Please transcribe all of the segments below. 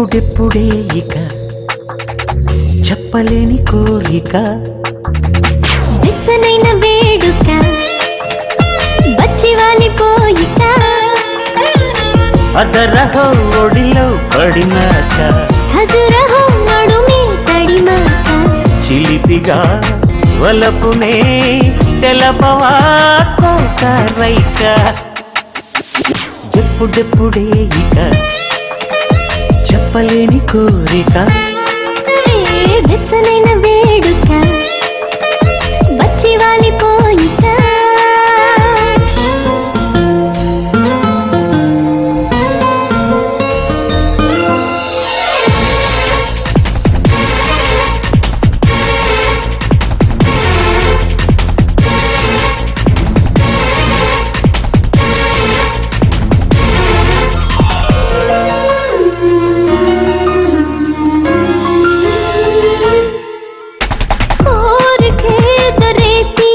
ఎప్పుడెప్పుడే ఇక చెప్పలేని కోరిక వెచ్చనైన వేడుక బచ్చివాలి కోయిక అదరహో ఒడిలో పడినాక హజురహం నడుమే తడిమాక చిలిపిగా వలపునే తెలపవా కోక రైక ఎప్పుడెప్పుడే ఇక చెప్పలేని కోరిక ఏ వెచ్చనైన వేడుక బచ్చివాలి కోయిక కోరికేదరేపి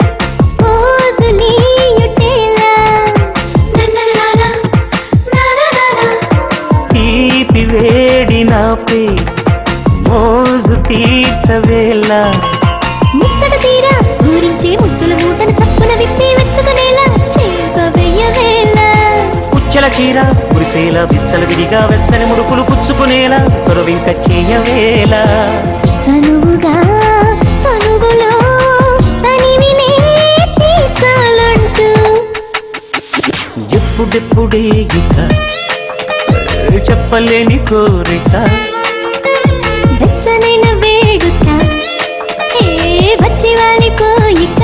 కోదులీయుటేల నన్ననాన నాననాన తీపి వేడి నాపే మోజు తీర్చవేళ ముత్తడ తీరా ఊరించే ముద్దుల మూటను చప్పున విప్పి వెతుకునేలా చేప వెయ్యవేళ పుచ్చల చీర కురిసేల విచ్చల విడిగా వెచ్చని ముడుపులు పుచ్చుకునేలా చొరవింక చేయవేళ తనువుగా తనుగులో తనివినే తీర్చాలంటూ ఎప్పుడెప్పుడే ఇక చెప్పలేని కోరిక వెచ్చనైన వేడుక ఏ బచ్చివాలి కోయిక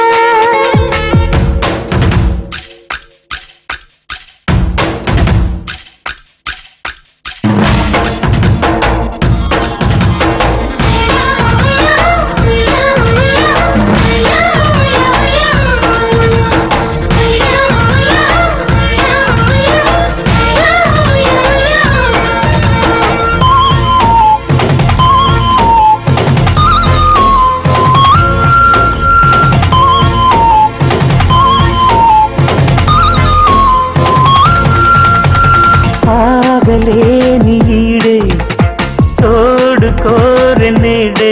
ఆగలేని ఈడే తోడు కోరెనేడే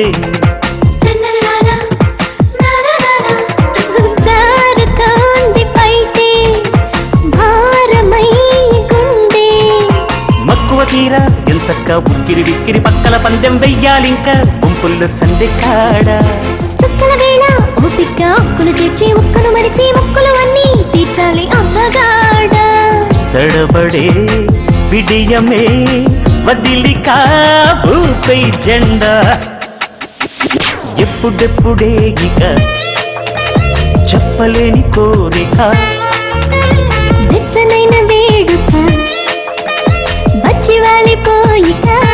దారుతోంది పైటే భారమై గుండె మక్కువ తీర ఎంచక్క ఉక్కిరి విక్కిరి పక్కల పందెం వెయ్యాలింక గుంపుల్లో సందె కాడ చుక్కల వేళ ఓపిక అక్కులు చేర్చి ముక్కలు మరిచి ముక్కలు అన్నీ తీర్చాలి అమ్మగాడ తడబడే విడియమే వదిలి కాబూపై జెండా ఎప్పుడెప్పుడే ఇక చెప్పలేని కోరిక వెచ్చనైన వేడుక బచ్చివాలి పోయిక